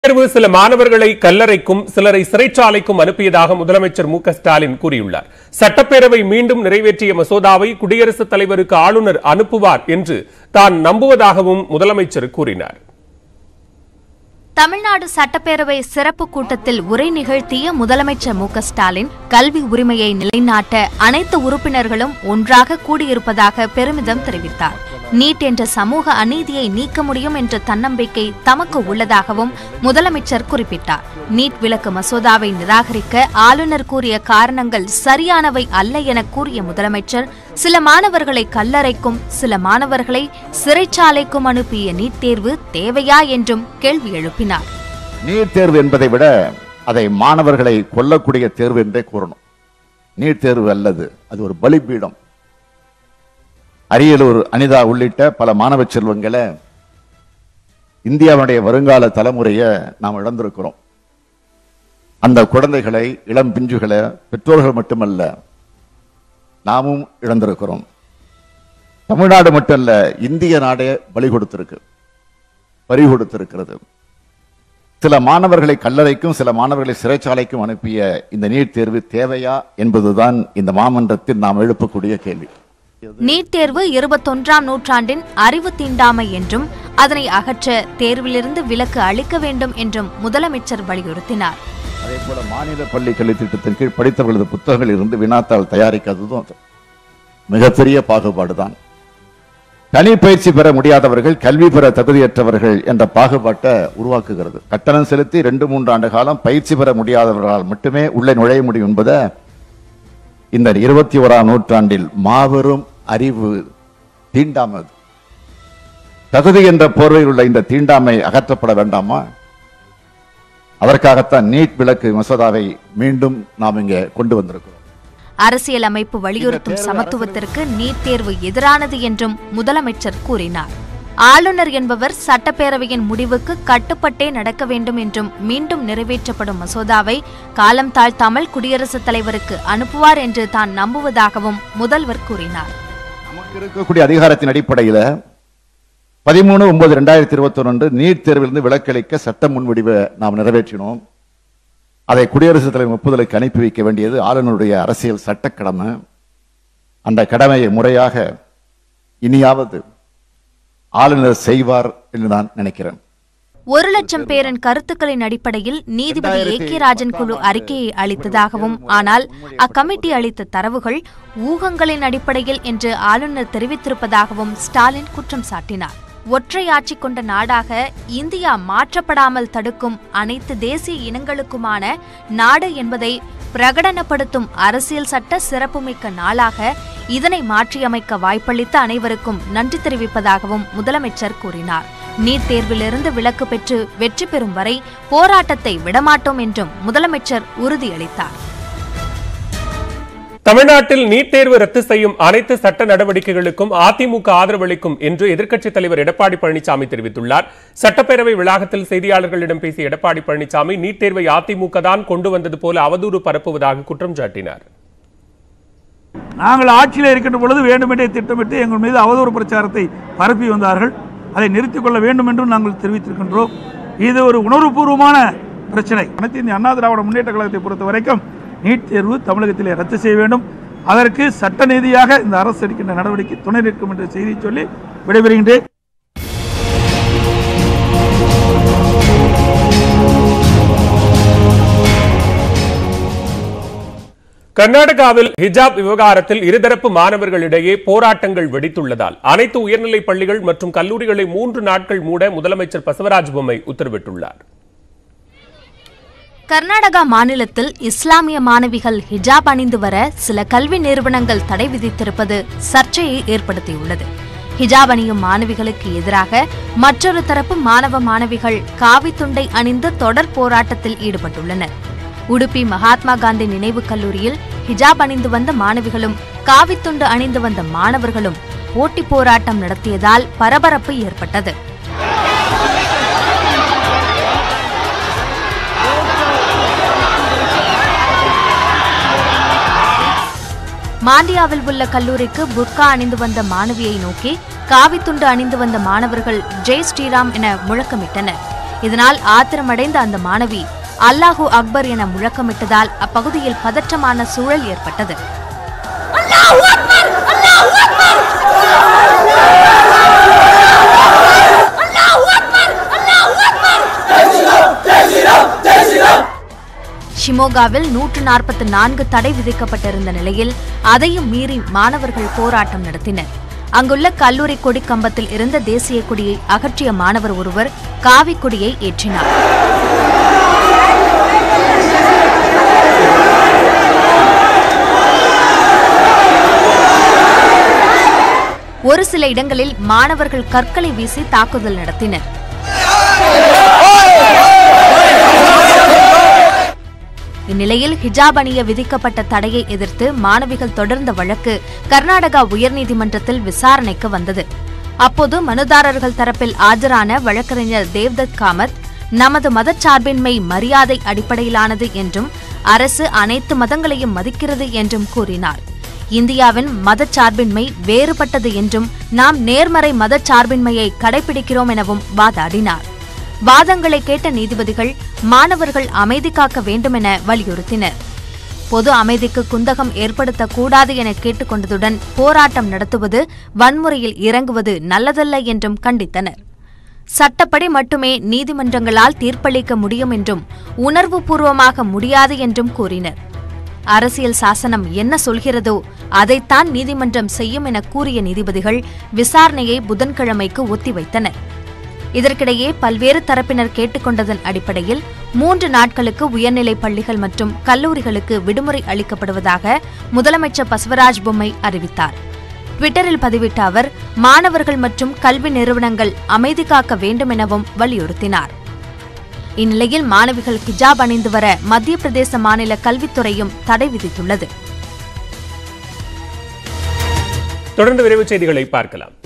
தேர்வு சில மாணவர்களை கல்லறைக்கும் சிலரை சிறைச்சாலைக்கும் அனுப்பியதாக முதலமைச்சர் மு க ஸ்டாலின் கூறியுள்ளார் சட்டப்பேரவை மீண்டும் நிறைவேற்றிய மசோதாவை குடியரசுத் தலைவருக்கு ஆளுநர் அனுப்புவார் என்று தான் நம்புவதாகவும் முதலமைச்சர் கூறினார் தமிழ்நாடு சட்டப்பேரவை சிறப்பு கூட்டத்தில் உரை நிகழ்த்திய முதலமைச்சர் மு க ஸ்டாலின் கல்வி உரிமையை நிலைநாட்ட அனைத்து உறுப்பினர்களும் ஒன்றாக கூடியிருப்பதாக பெருமிதம் தெரிவித்தார் நீட் என்ற சமூக அநீதியை நீக்க முடியும் என்ற தன்னம்பிக்கை தமக்கு உள்ளதாகவும் முதலமைச்சர் குறிப்பிட்டார் நீட் விலக்கு மசோதாவை நிராகரிக்க ஆளுநர் கூறிய காரணங்கள் சரியானவை அல்ல என கூறிய முதலமைச்சர் சில மாணவர்களை கல்லறைக்கும் சில மாணவர்களை சிறைச்சாலைக்கும் அனுப்பிய நீட் தேர்வு தேவையா என்றும் கேள்வி எழுப்பினார் நீட் தேர்வு என்பதை விட அதை மாணவர்களை கொல்லக்கூடிய தேர்வு என்றே கூறணும் நீட் தேர்வு அல்லது அது ஒரு பலிபீடம் அரியலூர் அனிதா உள்ளிட்ட பல மாணவ செல்வங்களை இந்தியாவுடைய வருங்கால தலைமுறையை நாம் இழந்திருக்கிறோம் அந்த குழந்தைகளை இளம் பிஞ்சுகளை பெற்றோர்கள் மட்டுமல்ல நாமும் இழந்திருக்கிறோம் தமிழ்நாடு மட்டுமல்ல இந்திய நாடே பலி கொடுத்திருக்கு பறி கொடுத்திருக்கிறது சில மாணவர்களை கல்லறைக்கும் சில மாணவர்களை சிறைச்சாலைக்கும் அனுப்பிய இந்த நீட் தேர்வு தேவையா என்பதுதான் இந்த மாமன்றத்தில் நாம் எழுப்பக்கூடிய கேள்வி நீட் தேர்வு இருபத்தொன்றாம் நூற்றாண்டின் அறிவு தீண்டாமை என்றும் அதனை அகற்ற தேர்விலிருந்து விலக்கு அளிக்க வேண்டும் என்றும் முதலமைச்சர் வலியுறுத்தினார் அதே போல மாநில பள்ளி கல்வி திட்டத்தின் கீழ் படித்தவர்களது புத்தகங்களில் இருந்து வினாத்தாள் தயாரிக்காததும் மிகப்பெரிய பாகுபாடுதான் தனி பயிற்சி பெற முடியாதவர்கள் கல்வி பெற தகுதியற்றவர்கள் என்ற பாகுபாட்டை உருவாக்குகிறது கட்டணம் செலுத்தி ரெண்டு மூன்று ஆண்டு காலம் பயிற்சி பெற முடியாதவர்களால் மட்டுமே உள்ளே நுழைய முடியும் என்பதை இந்த இருபத்தி ஓராம் நூற்றாண்டில் மாபெரும் அறிவு தீண்டாமை தகுதி என்ற போர்வையில் உள்ள இந்த தீண்டாமை அகற்றப்பட வேண்டாமா அதற்காகத்தான் நீட் விலக்கு மசோதாவை மீண்டும் நாம் இங்கே கொண்டு வந்திருக்கிறோம் அரசியலமைப்பு வலியுறுத்தும் சமத்துவத்திற்கு நீட் தேர்வு எதிரானது என்றும் முதலமைச்சர் கூறினார் ஆளுநர் என்பவர் சட்டப்பேரவையின் முடிவுக்கு கட்டுப்பட்டே நடக்க வேண்டும் என்றும் மீண்டும் நிறைவேற்றப்படும் மசோதாவை காலம் தாழ்த்தாமல் குடியரசுத் தலைவருக்கு அனுப்புவார் என்று தான் நம்புவதாகவும் முதல்வர் கூறினார் நமக்கு இருக்கக்கூடிய அதிகாரத்தின் அடிப்படையில் பதிமூணு ஒன்பது ரெண்டாயிரத்தி இருபத்தி ஒன்று நீட் தேர்விலிருந்து விலக்களிக்க சட்ட முன்வடிவை நாம் நிறைவேற்றினோம் அதை குடியரசுத் தலைவர் ஒப்புதலுக்கு அனுப்பி வைக்க வேண்டியது ஆளுநருடைய அரசியல் சட்ட கடமை அந்த கடமையை முறையாக இனியாவது ஆளுநர் செய்வார் என்று நான் நினைக்கிறேன் ஒரு லட்சம் பேரின் கருத்துக்களின் அடிப்படையில் நீதிபதி ஏ கே ராஜன் குழு அறிக்கையை அளித்ததாகவும் ஆனால் அக்கமிட்டி அளித்த தரவுகள் ஊகங்களின் அடிப்படையில் என்று ஆளுநர் தெரிவித்திருப்பதாகவும் ஸ்டாலின் குற்றம் சாட்டினார் ஒற்றை ஆட்சி கொண்ட நாடாக இந்தியா மாற்றப்படாமல் தடுக்கும் அனைத்து தேசிய இனங்களுக்குமான நாடு என்பதை பிரகடனப்படுத்தும் அரசியல் சட்ட சிறப்புமிக்க நாளாக இதனை மாற்றியமைக்க வாய்ப்பளித்த அனைவருக்கும் நன்றி தெரிவிப்பதாகவும் முதலமைச்சர் கூறினார் நீட் தேர்விலிருந்து விலக்கு பெற்று வெற்றி பெறும் வரை போராட்டத்தை விடமாட்டோம் என்றும் முதலமைச்சர் உறுதியளித்தார் தமிழ்நாட்டில் நீட் தேர்வு ரத்து செய்யும் அனைத்து சட்ட நடவடிக்கைகளுக்கும் அதிமுக ஆதரவளிக்கும் என்று எதிர்க்கட்சித் தலைவர் எடப்பாடி பழனிசாமி தெரிவித்துள்ளார் சட்டப்பேரவை வளாகத்தில் செய்தியாளர்களிடம் பேசிய எடப்பாடி பழனிசாமி நீட் தேர்வை அதிமுக தான் கொண்டு வந்தது போல அவதூறு பரப்புவதாக குற்றம் சாட்டினார் நாங்கள் ஆட்சியில் இருக்கின்ற பொழுது வேண்டுமென்றே திட்டமிட்டு எங்கள் மீது அவதூறு பிரச்சாரத்தை பரப்பி வந்தார்கள் அதை நிறுத்திக் கொள்ள வேண்டும் என்றும் நாங்கள் தெரிவித்திருக்கின்றோம் இது ஒரு உணர்வுபூர்வமான பிரச்சனை அனைத்து இந்திய அண்ணா திராவிட முன்னேற்ற கழகத்தை பொறுத்த வரைக்கும் நீட் தேர்வு தமிழகத்திலே ரத்து செய்ய வேண்டும் அதற்கு சட்ட ரீதியாக இந்த அரசு எடுக்கின்ற நடவடிக்கை துணை நிற்கும் என்ற செய்தியை சொல்லி விடைபெறுகின்றேன் கர்நாடகாவில் ஹிஜாப் விவகாரத்தில் இருதரப்பு மாணவர்களிடையே போராட்டங்கள் வெடித்துள்ளதால் அனைத்து உயர்நிலைப் பள்ளிகள் மற்றும் கல்லூரிகளை மூன்று நாட்கள் மூட முதலமைச்சர் பசவராஜ் பொம்மை உத்தரவிட்டுள்ளார் கர்நாடகா மாநிலத்தில் இஸ்லாமிய மாணவிகள் ஹிஜாப் அணிந்து வர சில கல்வி நிறுவனங்கள் தடை விதித்திருப்பது சர்ச்சையை ஏற்படுத்தியுள்ளது ஹிஜாப் அணியும் மாணவிகளுக்கு எதிராக மற்றொரு தரப்பு மாணவ மாணவிகள் காவி துண்டை அணிந்து தொடர் போராட்டத்தில் ஈடுபட்டுள்ளனர் உடுப்பி மகாத்மா காந்தி நினைவுக் கல்லூரியில் ஹிஜாப் அணிந்து வந்த மாணவிகளும் காவித்துண்டு அணிந்து வந்த மாணவர்களும் போட்டி போராட்டம் நடத்தியதால் பரபரப்பு ஏற்பட்டது மாண்டியாவில் உள்ள கல்லூரிக்கு புர்கா அணிந்து வந்த மாணவியை நோக்கி காவித்துண்டு அணிந்து வந்த மாணவர்கள் ஜெய் ஸ்ரீராம் என முழக்கமிட்டனர் இதனால் ஆத்திரமடைந்த அந்த மாணவி அல்லாஹு அக்பர் என முழக்கமிட்டதால் அப்பகுதியில் பதற்றமான சூழல் ஏற்பட்டது ஷிமோகாவில் நூற்று நாற்பத்தி நான்கு தடை விதிக்கப்பட்டிருந்த நிலையில் அதையும் மீறி மாணவர்கள் போராட்டம் நடத்தினர் அங்குள்ள கல்லூரி கொடி கம்பத்தில் இருந்த தேசிய கொடியை அகற்றிய மாணவர் ஒருவர் காவி கொடியை ஏற்றினார் ஒரு சில இடங்களில் மாணவர்கள் கற்களை வீசி தாக்குதல் நடத்தினர் இந்நிலையில் ஹிஜாப் அணிய விதிக்கப்பட்ட தடையை எதிர்த்து மாணவிகள் தொடர்ந்த வழக்கு கர்நாடகா உயர்நீதிமன்றத்தில் விசாரணைக்கு வந்தது அப்போது மனுதாரர்கள் தரப்பில் ஆஜரான வழக்கறிஞர் தேவ்தத் காமத் நமது மதச்சார்பின்மை மரியாதை அடிப்படையிலானது என்றும் அரசு அனைத்து மதங்களையும் மதிக்கிறது என்றும் கூறினார் இந்தியாவின் மதச்சார்பின்மை வேறுபட்டது என்றும் நாம் நேர்மறை மதச்சார்பின்மையை கடைபிடிக்கிறோம் எனவும் வாதாடினார் வாதங்களை கேட்ட நீதிபதிகள் மாணவர்கள் அமைதி காக்க வேண்டுமென வலியுறுத்தினர் பொது அமைதிக்கு குந்தகம் ஏற்படுத்தக்கூடாது என கேட்டுக்கொண்டதுடன் போராட்டம் நடத்துவது வன்முறையில் இறங்குவது நல்லதல்ல என்றும் கண்டித்தனர் சட்டப்படி மட்டுமே நீதிமன்றங்களால் தீர்ப்பளிக்க முடியும் என்றும் உணர்வுபூர்வமாக முடியாது என்றும் கூறினர் அரசியல் சாசனம் என்ன சொல்கிறதோ அதைத்தான் நீதிமன்றம் செய்யும் என கூறிய நீதிபதிகள் விசாரணையை புதன்கிழமைக்கு ஒத்திவைத்தனர் இதற்கிடையே பல்வேறு தரப்பினர் கேட்டுக்கொண்டதன் அடிப்படையில் மூன்று நாட்களுக்கு உயர்நிலைப் பள்ளிகள் மற்றும் கல்லூரிகளுக்கு விடுமுறை அளிக்கப்படுவதாக முதலமைச்சர் பசவராஜ் பொம்மை அறிவித்தார் ட்விட்டரில் பதிவிட்ட அவர் மாணவர்கள் மற்றும் கல்வி நிறுவனங்கள் அமைதி காக்க வேண்டும் எனவும் வலியுறுத்தினார் இந்நிலையில் மாணவிகள் ஹிஜாப் அணிந்து வர மத்திய பிரதேச மாநில கல்வித்துறையும் தடை விதித்துள்ளது தொடர்ந்து விரைவு செய்திகளை பார்க்கலாம்